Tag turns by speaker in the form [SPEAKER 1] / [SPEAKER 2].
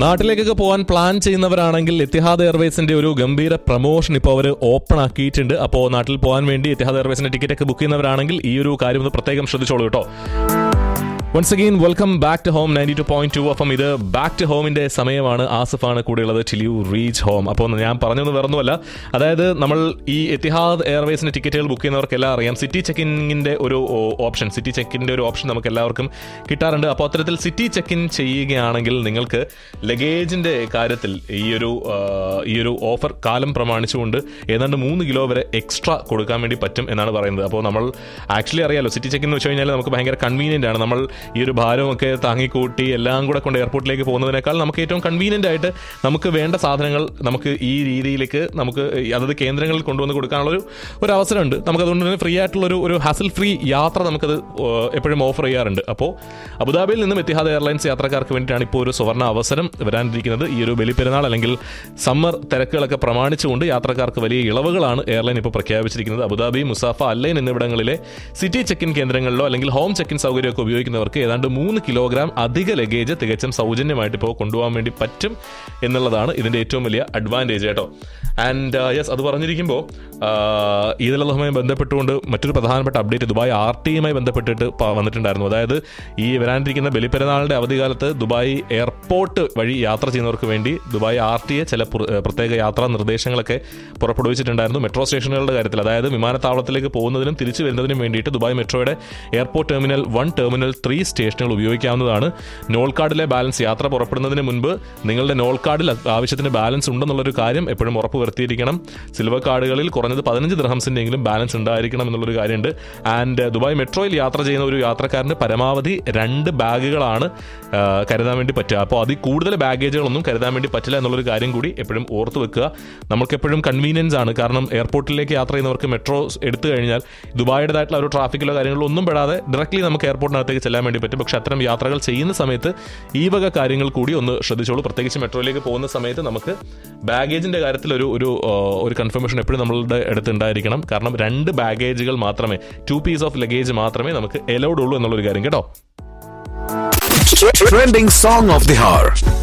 [SPEAKER 1] നാട്ടിലേക്കൊക്കെ പോകാൻ plan ചെയ്യുന്നവരാണെങ്കിൽ Etihad എയർവേസിന്റെ ഒരു ഗംഭീര പ്രൊമോഷൻ ഇപ്പോൾ അവർ ഓപ്പൺ ആക്കിയിട്ടുണ്ട് അപ്പോൾ നാട്ടിൽ പോകാൻ വേണ്ടി എത്തിഹാദ് എയർവേസിന്റെ ടിക്കറ്റ് ഒക്കെ ബുക്ക് ചെയ്യുന്നവരാണെങ്കിൽ ഈ ഒരു കാര്യം ഒന്ന് പ്രത്യേകം ശ്രദ്ധിച്ചോളൂ കേട്ടോ once again welcome back to home ninety two point two അപ്പം ഇത് ബാക്ക് ടു ഹോമിന്റെ സമയമാണ് ആസിഫാണ് കൂടെയുള്ളത് ടിൽ യു റീച്ച് ഹോം അപ്പോൾ ഞാൻ പറഞ്ഞൊന്നും വേറൊന്നുമല്ല അതായത് നമ്മൾ ഈ എത്തിഹാദ് എയർവേസിന്റെ ടിക്കറ്റുകൾ ബുക്ക് ചെയ്യുന്നവർക്കെല്ലാം അറിയാം സിറ്റി ചെക്കിങ്ങിന്റെ ഒരു ഓപ്ഷൻ സിറ്റി ചെക്കിന്റെ ഒരു ഓപ്ഷൻ നമുക്ക് എല്ലാവർക്കും കിട്ടാറുണ്ട് അപ്പോൾ അത്തരത്തിൽ സിറ്റി ചെക്ക് ഇൻ ചെയ്യുകയാണെങ്കിൽ നിങ്ങൾക്ക് ലഗേജിന്റെ കാര്യത്തിൽ ഈ ഒരു ആ, ഈ ഒരു ഓഫർ കാലം പ്രമാണിച്ചുകൊണ്ട് ഏതാണ്ട് മൂന്ന് കിലോ വരെ എക്സ്ട്രാ കൊടുക്കാൻ വേണ്ടി പറ്റും എന്നാണ് പറയുന്നത് അപ്പോൾ നമ്മൾ ആക്ച്വലി അറിയാലോ സിറ്റി ചെക്ക് എന്ന് വെച്ച് കഴിഞ്ഞാൽ നമുക്ക് ഭയങ്കര കൺവീനിയന്റ് ആണ് നമ്മൾ ഈ ഒരു ഭാരമൊക്കെ താങ്ങിക്കൂട്ടി എല്ലാം കൂടെ കൊണ്ട് എയർപോർട്ടിലേക്ക് പോകുന്നതിനേക്കാൾ നമുക്ക് ഏറ്റവും കൺവീനിയന്റ് ആയിട്ട് നമുക്ക് വേണ്ട സാധനങ്ങൾ നമുക്ക് ഈ രീതിയിലേക്ക് നമുക്ക് അതത് കേന്ദ്രങ്ങളിൽ കൊണ്ടുവന്ന് കൊടുക്കാനുള്ള ഒരു ഒരു അവസരമുണ്ട് നമുക്ക് അതുകൊണ്ട് തന്നെ ഫ്രീ ആയിട്ടുള്ള ഒരു ഒരു ഹസൽ ഫ്രീ യാത്ര നമുക്കത് ഏഹ്, എപ്പോഴും ഓഫർ ചെയ്യാറുണ്ട് അപ്പോൾ അബുദാബിയിൽ നിന്നും എത്തിഹാദ് എയർലൈൻസ് യാത്രക്കാർക്ക് വേണ്ടിയിട്ടാണ് ഇപ്പോൾ ഒരു സുവർണ്ണ അവസരം വരാനിരിക്കുന്നത് ഈ ഒരു ബലിപ്പെരുന്നാൾ അല്ലെങ്കിൽ സമ്മർ തിരക്കുകളൊക്കെ പ്രമാണിച്ചുകൊണ്ട് യാത്രക്കാർക്ക് വലിയ ഇളവുകളാണ് എയർലൈൻ ഇപ്പോൾ പ്രഖ്യാപിച്ചിരിക്കുന്നത് അബുദാബി മുസാഫ അല്ലൈൻ എന്നിവിടങ്ങളിലെ സിറ്റി ചെക്ക് ഇൻ കേന്ദ്രങ്ങളിലോ അല്ലെങ്കിൽ ഹോം ചെക്ക് ഇൻ സൗകര്യമൊക്കെ ഉപയോഗിക്കുന്നവർക്ക് ഏതാണ്ട് മൂന്ന് കിലോഗ്രാം അധിക ലഗേജ് തികച്ചും സൗജന്യമായിട്ട് ഇപ്പോൾ കൊണ്ടുപോകാൻ വേണ്ടി പറ്റും എന്നുള്ളതാണ് ഇതിന്റെ ഏറ്റവും വലിയ അഡ്വാൻറ്റേജ് കേട്ടോ ആൻഡ് യെസ് അത് പറഞ്ഞിരിക്കുമ്പോൾ ഈദുലഹുമായി ബന്ധപ്പെട്ടുകൊണ്ട് മറ്റൊരു പ്രധാനപ്പെട്ട അപ്ഡേറ്റ് ദുബായ് ആർ ടിയുമായി ബന്ധപ്പെട്ടിട്ട് പ- വന്നിട്ടുണ്ടായിരുന്നു അതായത് ഈ വരാനിരിക്കുന്ന ബലിപ്പെരുന്നാളിന്റെ അവധിക്കാലത്ത് ദുബായ് എയർപോർട്ട് വഴി യാത്ര ചെയ്യുന്നവർക്ക് വേണ്ടി ദുബായ് ആർ ടി എ ചില പ്ര- പ്രത്യേക യാത്രാ നിർദ്ദേശങ്ങളൊക്കെ പുറപ്പെടുവിച്ചിട്ടുണ്ടായിരുന്നു മെട്രോ സ്റ്റേഷനുകളുടെ കാര്യത്തിൽ അതായത് വിമാനത്താവളത്തിലേക്ക് പോകുന്നതിനും തിരിച്ചു വരുന്നതിനും വേണ്ടിയിട്ട് ദുബായ് മെട്രോയുടെ airport terminal one terminal three സ്റ്റേഷനുകൾ ഉപയോഗിക്കാവുന്നതാണ് നോൾ കാർഡിലെ ബാലൻസ് യാത്ര പുറപ്പെടുന്നതിന് മുൻപ് നിങ്ങളുടെ നോൾ കാർഡിൽ ആവശ്യത്തിന് ബാലൻസ് ഉണ്ടെന്നുള്ളൊരു കാര്യം എപ്പോഴും ഉറപ്പ് വരുത്തിയിരിക്കണം സിൽവർ കാർഡുകളിൽ കുറഞ്ഞത് പതിനഞ്ച് ദിർഹംസിന്റെ എങ്കിലും ബാലൻസ് ഉണ്ടായിരിക്കണം എന്നുള്ളൊരു കാര്യമുണ്ട് ആൻഡ് ദുബായ് മെട്രോയിൽ യാത്ര ചെയ്യുന്ന ഒരു യാത്രക്കാരന് പരമാവധി രണ്ട് ബാഗുകളാണ് ആ, കരുതാൻ വേണ്ടി പറ്റുക അപ്പോൾ അതിൽ കൂടുതൽ ബാഗേജുകളൊന്നും കരുതാൻ വേണ്ടി പറ്റില്ല എന്നുള്ളൊരു കാര്യം കൂടി എപ്പോഴും ഓർത്ത് വെക്കുക നമുക്ക് എപ്പോഴും കൺവീനിയൻസ് ആണ് കാരണം എയർപോർട്ടിലേക്ക് യാത്ര ചെയ്യുന്നവർക്ക് മെട്രോ എടുത്തു കഴിഞ്ഞാൽ ദുബായുടേതായിട്ടുള്ള ഒരു ട്രാഫിക്കിലോ കാര്യങ്ങളോ ഒന്നും പെടാതെ ഡയറക്റ്റ്ലി നമുക്ക് എയർപോർട്ടിനകത്തേക്ക് ചെല്ലാൻ വേണ്ടി പറ്റും പക്ഷെ അത്തരം യാത്രകൾ ചെയ്യുന്ന സമയത്ത് ഈ വക കാര്യങ്ങൾ കൂടി ഒന്ന് ശ്രദ്ധിച്ചോളൂ പ്രത്യേകിച്ച് മെട്രോയിലേക്ക് പോകുന്ന സമയത്ത് നമുക്ക് ബാഗേജിന്റെ കാര്യത്തിൽ ഒരു ഒരു ആ, ഒരു കൺഫർമേഷൻ എപ്പോഴും നമ്മളുടെ അടുത്ത് ഉണ്ടായിരിക്കണം കാരണം രണ്ട് ബാഗേജുകൾ മാത്രമേ ടു പീസ് ഓഫ് ലഗേജ് മാത്രമേ നമുക്ക് എലൗഡ് ഉള്ളൂ എന്നുള്ളൊരു കാര്യം കേട്ടോ
[SPEAKER 2] Trending song of the hour.